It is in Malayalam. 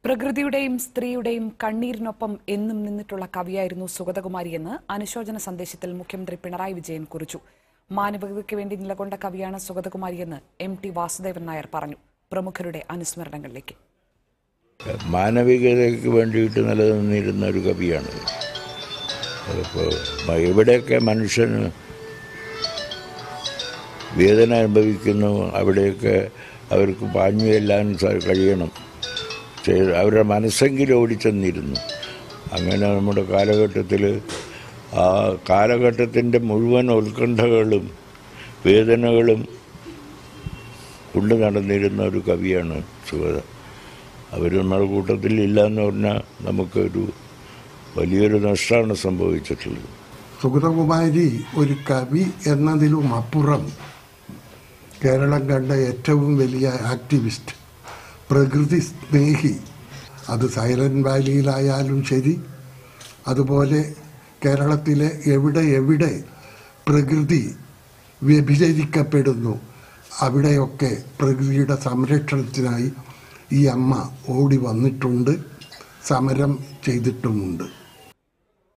പ്രകൃതിയുടെയും സ്ത്രീയുടെയും കണ്ണീരിനൊപ്പം എന്നും നിന്നിട്ടുള്ള കവിയായിരുന്നു സുഗതകുമാരിയെന്ന് അനുശോചന സന്ദേശത്തിൽ മുഖ്യമന്ത്രി പിണറായി വിജയൻ കുറിച്ചു മാനവികതയ്ക്ക് വേണ്ടി നിലകൊണ്ട കവിയാണ് സുഗതകുമാരിയെന്ന് എം ടി വാസുദേവൻ നായർ പറഞ്ഞു പ്രമുഖരുടെ അനുസ്മരണങ്ങളിലേക്ക് മാനവികതയ്ക്ക് വേണ്ടിയിട്ട് നിലനിന്നിരുന്ന ഒരു കവിയാണ് അതിപ്പോൾ എവിടെയൊക്കെ മനുഷ്യന് വേദന അനുഭവിക്കുന്നു അവിടെയൊക്കെ അവർക്ക് പാഞ്ഞു ചെല്ലാൻ സ- കഴിയണം ചെയ്ത് അവരുടെ മനസ്സെങ്കിലും ഓടിച്ചെന്നിരുന്നു അങ്ങനെ നമ്മുടെ കാലഘട്ടത്തിൽ ആ കാലഘട്ടത്തിൻ്റെ മുഴുവൻ ഉത്കണ്ഠകളും വേദനകളും കൊണ്ടു നടന്നിരുന്ന ഒരു കവിയാണ് സുഗത അവർ നമ്മുടെ കൂട്ടത്തിൽ ഇല്ല എന്ന് പറഞ്ഞാൽ നമുക്കൊരു വലിയൊരു നഷ്ടമാണ് സംഭവിച്ചിട്ടുള്ളത് സുഗതകുമാരി ഒരു കവി എന്നതിലും അപ്പുറം കേരളം കണ്ട ഏറ്റവും വലിയ ആക്ടിവിസ്റ്റ് പ്രകൃതി സ്നേഹി അത് സൈലന്റ് വാലിയിലായാലും ശരി അതുപോലെ കേരളത്തിലെ എവിടെ എവിടെ പ്രകൃതി വ്യഭിചരിക്കപ്പെടുന്നു അവിടെയൊക്കെ പ്രകൃതിയുടെ സംരക്ഷണത്തിനായി ഈ അമ്മ ഓടി വന്നിട്ടുണ്ട് സമരം ചെയ്തിട്ടുമുണ്ട്